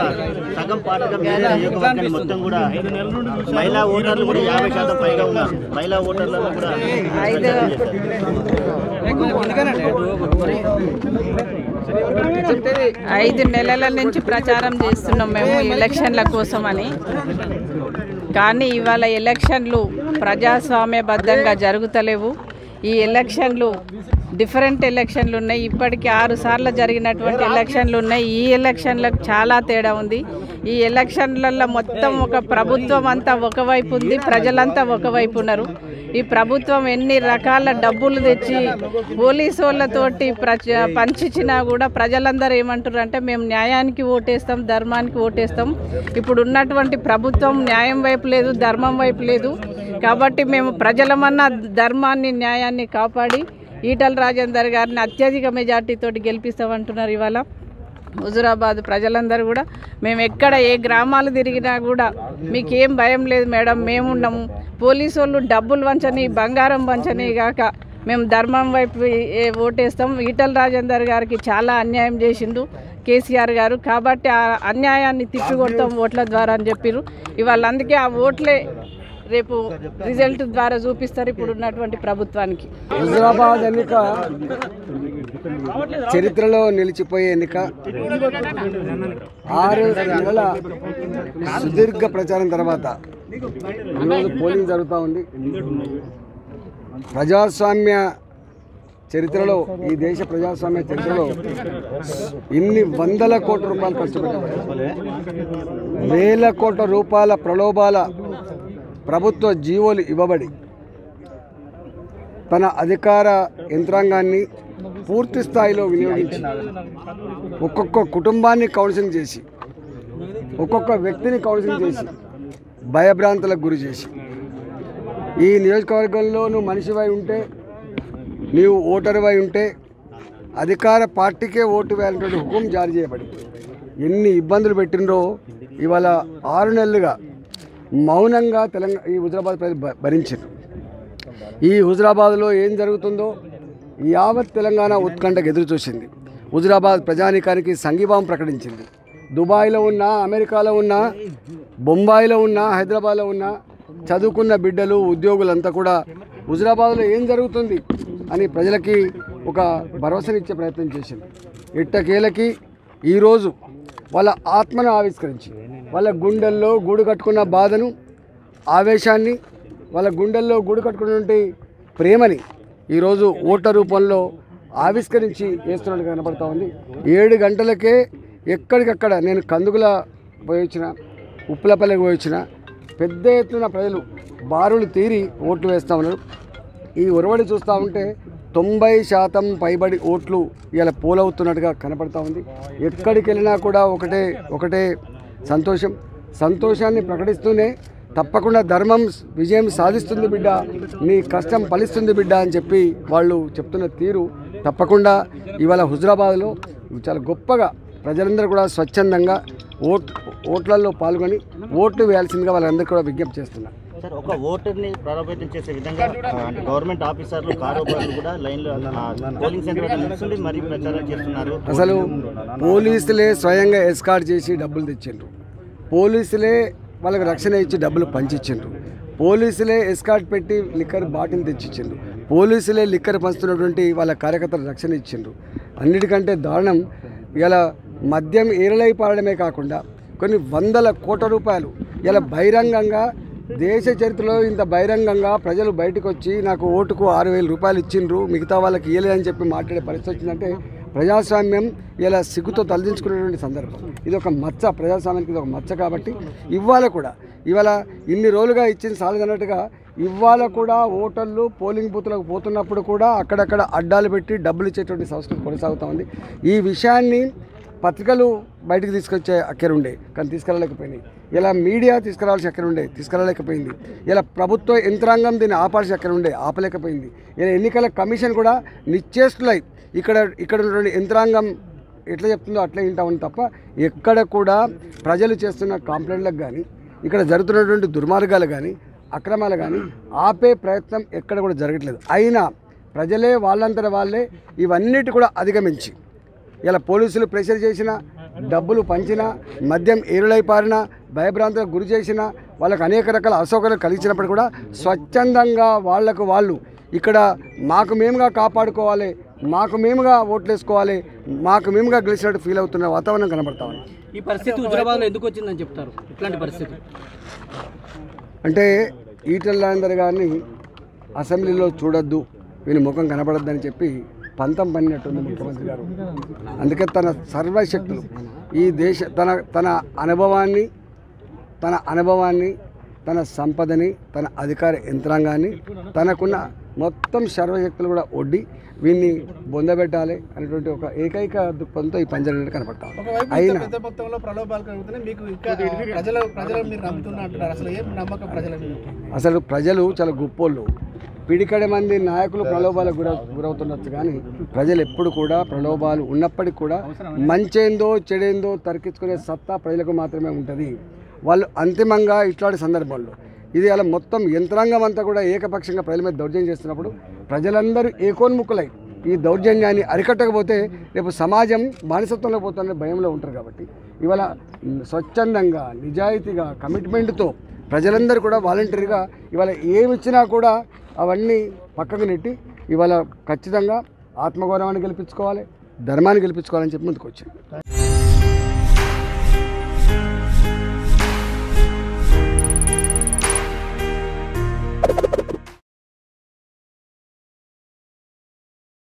సగం పాటుగా వేరే నియోజకవర్గాన్ని మొత్తం కూడా మహిళా ఓటర్లు కూడా యాభై శాతం పైగా ఉన్నారు మహిళా ఓటర్లలో కూడా ఐదు ఐదు నెలల నుంచి ప్రచారం చేస్తున్నాం మేము ఎలక్షన్ల కోసమని కానీ ఇవాళ ఎలక్షన్లు ప్రజాస్వామ్యబద్ధంగా జరుగుతలేవు ఈ ఎలక్షన్లు డిఫరెంట్ ఎలక్షన్లు ఉన్నాయి ఇప్పటికి ఆరు సార్లు జరిగినటువంటి ఎలక్షన్లు ఉన్నాయి ఈ ఎలక్షన్లకు చాలా తేడా ఉంది ఈ ఎలక్షన్లలో మొత్తం ఒక ప్రభుత్వం అంతా ఒకవైపు ఉంది ప్రజలంతా ఒకవైపు ఉన్నారు ఈ ప్రభుత్వం ఎన్ని రకాల డబ్బులు తెచ్చి పోలీసు వాళ్ళతోటి ప్రచ పంచిచ్చినా కూడా ప్రజలందరూ ఏమంటారు అంటే మేము న్యాయానికి ఓటేస్తాం ధర్మానికి ఓటేస్తాం ఇప్పుడు ఉన్నటువంటి ప్రభుత్వం న్యాయం వైపు లేదు ధర్మం వైపు లేదు కాబట్టి మేము ప్రజలమన్న ధర్మాన్ని న్యాయాన్ని కాపాడి ఈటల రాజేందర్ గారిని అత్యధిక మెజార్టీతోటి గెలిపిస్తామంటున్నారు ఇవాళ హుజురాబాద్ ప్రజలందరూ కూడా మేము ఎక్కడ ఏ గ్రామాలు తిరిగినా కూడా మీకేం భయం లేదు మేడం మేమున్నాము పోలీసు వాళ్ళు డబ్బులు వంచని బంగారం వంచని గాక మేము ధర్మం వైపు ఏ- ఓటేస్తాం ఈటల రాజేందర్ గారికి చాలా అన్యాయం చేసిండు కేసీఆర్ గారు కాబట్టి ఆ అన్యాయాన్ని తిప్పికొడతాం ఓట్ల ద్వారా అని చెప్పారు ఇవాళ అందుకే ఆ ఓట్లే రేపు రిజల్ట్ ద్వారా చూపిస్తారు ఇప్పుడు ఉన్నటువంటి ప్రభుత్వానికి హుజరాబాద్ ఎన్నిక చరిత్రలో నిలిచిపోయే ఎన్నిక ఆరు నెలల సుదీర్ఘ ప్రచారం తర్వాత ఈరోజు పోలింగ్ జరుగుతూ ఉంది ప్రజాస్వామ్య చరిత్రలో ఈ దేశ ప్రజాస్వామ్య చరిత్రలో ఇన్ని వందల కోట్ల రూపాయలు ఖర్చు పెట్టారు వేల కోట్ల రూపాయల ప్రలోభాల ప్రభుత్వ జీవోలు ఇవ్వబడి తన అధికార యంత్రాంగాన్ని పూర్తి స్థాయిలో వినియోగించి ఒక్కొక్క కుటుంబాన్ని కౌన్సిలింగ్ చేసి ఒక్కొక్క వ్యక్తిని కౌన్సిలింగ్ చేసి భయభ్రాంతులకు గురి చేసి ఈ నియోజకవర్గంలో నువ్వు మనిషివై ఉంటే నీవు ఓటరువై ఉంటే అధికార పార్టీకే ఓటు వేయాలనేటువంటి హుకుం జారీ చేయబడింది ఎన్ని ఇబ్బందులు పెట్టినరో ఇవాళ ఆరు నెలలుగా మౌనంగా తెలంగాణ ఈ హుజరాబాద్ ప్రజలు భ- భరించారు ఈ హుజరాబాద్లో ఏం జరుగుతుందో యావత్ తెలంగాణ ఉత్కంఠకు ఎదురు చూసింది హుజరాబాద్ ప్రజానీకానికి సంఘీభావం ప్రకటించింది దుబాయ్లో ఉన్న అమెరికాలో ఉన్న బొంబాయిలో ఉన్న హైదరాబాద్లో ఉన్న చదువుకున్న బిడ్డలు ఉద్యోగులంతా కూడా హుజరాబాద్లో ఏం జరుగుతుంది అని ప్రజలకి ఒక భరోసానిచ్చే ప్రయత్నం చేసింది ఇట్టకేలకి ఈరోజు వాళ్ళ ఆత్మను ఆవిష్కరించి వాళ్ళ గుండెల్లో గూడు కట్టుకున్న బాధను ఆవేశాన్ని వాళ్ళ గుండెల్లో గూడు కట్టుకున్నటువంటి ప్రేమని ఈరోజు ఓట్ల రూపంలో ఆవిష్కరించి వేస్తున్నట్టు కనపడతా ఉంది ఏడు గంటలకే ఎక్కడికక్కడ నేను కందుకుల పోయి వచ్చిన ఉప్పులపల్లికి పోయి వచ్చిన పెద్ద ఎత్తున ప్రజలు బారులు తీరి ఓట్లు వేస్తూ ఉన్నారు ఈ ఒరవడి చూస్తూ ఉంటే తొంభై శాతం పైబడి ఓట్లు ఇలా పోలవుతున్నట్టుగా కనపడతా ఉంది ఎక్కడికి వెళ్ళినా కూడా ఒకటే ఒకటే సంతోషం సంతోషాన్ని ప్రకటిస్తూనే తప్పకుండా ధర్మం విజయం సాధిస్తుంది బిడ్డ నీ కష్టం ఫలిస్తుంది బిడ్డ అని చెప్పి వాళ్ళు చెప్తున్న తీరు తప్పకుండా ఇవాళ హుజరాబాద్లో చాలా గొప్పగా ప్రజలందరూ కూడా స్వచ్ఛందంగా ఓట్ ఓట్లలో పాల్గొని ఓట్లు వేయాల్సిందిగా వాళ్ళందరూ కూడా విజ్ఞప్తి చేస్తున్నారు సార్ ఒక ఓటర్ని ప్రభావితం చేసే విధంగా ఆ, అంటే గవర్నమెంట్ ఆఫీసర్లు కారోబార్లు కూడా లైన్లో ఆ, పోలింగ్ సెంటర్ వద్ద నిల్చుండి మరీ ప్రచారం చేస్తున్నారు అసలు పోలీసులే స్వయంగా ఎస్కార్ట్ చేసి డబ్బులు తెచ్చిండ్రు పోలీసులే వాళ్ళకి రక్షణ ఇచ్చి డబ్బులు పంచిచ్చిండ్రు పోలీసులే ఎస్కార్ట్ పెట్టి లిక్కర్ బాటిల్ తెచ్చిచ్చిండ్రు పోలీసులే లిక్కర్ పంచుతున్నటువంటి వాళ్ళ కార్యకర్తలు రక్షణ ఇచ్చిండ్రు అన్నిటికంటే దారుణం ఇలా మద్యం ఏరలై పారడమే కాకుండా కొన్ని వందల కోట్ల రూపాయలు ఇలా బహిరంగంగా దేశ చరిత్రలో ఇంత బహిరంగంగా ప్రజలు బయటకు వచ్చి నాకు ఓటుకు ఆరు వేల రూపాయలు ఇచ్చిండ్రు మిగతా వాళ్ళకి ఇవ్వలేదని చెప్పి మాట్లాడే పరిస్థితి వచ్చిందంటే ప్రజాస్వామ్యం ఇలా సిగ్గుతో తలదించుకునేటువంటి సందర్భం ఇది ఒక మచ్చ ప్రజాస్వామ్యానికి ఇది ఒక మచ్చ కాబట్టి ఇవాళ కూడా ఇవాళ ఇన్ని రోజులుగా ఇచ్చిన సాలదన్నట్టుగా ఇవాళ కూడా ఓటర్లు పోలింగ్ బూత్లకు పోతున్నప్పుడు కూడా అక్కడక్కడ అడ్డాలు పెట్టి డబ్బులు ఇచ్చేటువంటి సంస్కృతి కొనసాగుతూ ఉంది ఈ విషయాన్ని పత్రికలు బయటకు తీసుకొచ్చే అక్కరుండే కానీ తీసుకెళ్ళలేకపోయినాయి ఇలా మీడియా తీసుకురావాల్సిన అక్కరుండే తీసుకురాలేకపోయింది ఇలా ప్రభుత్వ యంత్రాంగం దీన్ని ఆపాల్సిన అక్కరుండే ఆపలేకపోయింది ఇలా ఎన్నికల కమిషన్ కూడా నిశ్చేష్టులై ఇక్కడ ఇక్కడ ఉన్నటువంటి యంత్రాంగం ఎట్లా చెప్తుందో అట్లే వింటామని తప్ప ఎక్కడ కూడా ప్రజలు చేస్తున్న కంప్లైంట్లకు కానీ ఇక్కడ జరుగుతున్నటువంటి దుర్మార్గాలు కానీ అక్రమాలు కానీ ఆపే ప్రయత్నం ఎక్కడ కూడా జరగట్లేదు అయినా ప్రజలే వాళ్ళంతట వాళ్ళే ఇవన్నిటి కూడా అధిగమించి ఇలా పోలీసులు ప్రెషర్ చేసిన డబ్బులు పంచినా మద్యం ఏరులై పారినా భయభ్రాంతులకు గురి చేసినా వాళ్ళకు అనేక రకాల అసౌకర్యాలు కలిగించినప్పుడు కూడా స్వచ్ఛందంగా వాళ్లకు వాళ్ళు ఇక్కడ మాకు మేముగా కాపాడుకోవాలి మాకు మేముగా ఓట్లేసుకోవాలి మాకు మేముగా గెలిచినట్టు ఫీల్ అవుతున్న వాతావరణం కనబడతా ఉంది ఈ పరిస్థితి హుజరాబాద్లో ఎందుకు వచ్చిందని చెప్తారు ఇట్లాంటి పరిస్థితి అంటే ఈటల రాజేందర్ గారిని అసెంబ్లీలో చూడొద్దు వీని ముఖం కనపడొద్దని చెప్పి పంతం పన్నినట్టుంది ముఖ్యమంత్రి గారు అందుకే తన సర్వశక్తులు ఈ దేశ తన తన అనుభవాన్ని తన అనుభవాన్ని తన సంపదని తన అధికార యంత్రాంగాన్ని తనకున్న మొత్తం సర్వశక్తులు కూడా ఒడ్డి వీన్ని బొందబెట్టాలి అనేటువంటి ఒక ఏకైక దృక్పథంతో ఈ పంజరం కనపడతాం ఒకవైపు అయినా ఇంత పెద్ద మొత్తంలో ప్రలోభాలు కలుగుతున్నాయి మీకు ఇంకా ప్రజలు ప్రజలు మీరు నమ్ముతున్నా అంటున్నారు అసలు ఏం నమ్మకం ప్రజల మీద అసలు ప్రజలు చాలా గొప్పోళ్ళు పిడికడ మంది నాయకులు ప్రలోభాలకు గుర గురవుతుండొచ్చు కానీ ప్రజలు ఎప్పుడు కూడా ప్రలోభాలు ఉన్నప్పటికీ కూడా మంచేందో చెడేందో తర్కించుకునే సత్తా ప్రజలకు మాత్రమే ఉంటుంది వాళ్ళు అంతిమంగా ఇట్లాంటి సందర్భంలో ఇది అలా మొత్తం యంత్రాంగం అంతా కూడా ఏకపక్షంగా ప్రజల మీద దౌర్జన్యం చేస్తున్నప్పుడు ప్రజలందరూ ఏకోన్ముఖులై ఈ దౌర్జన్యాన్ని అరికట్టకపోతే రేపు సమాజం బానిసత్వంలో పోతున్న భయంలో ఉంటారు కాబట్టి ఇవాళ స్వచ్ఛందంగా నిజాయితీగా కమిట్మెంట్తో ప్రజలందరూ కూడా వాలంటరీగా ఇవాళ ఏమి ఇచ్చినా కూడా అవన్నీ పక్కకు నెట్టి ఇవాళ ఖచ్చితంగా ఆత్మగౌరవాన్ని గెలిపించుకోవాలి ధర్మాన్ని గెలిపించుకోవాలని చెప్పి ముందుకు వచ్చాను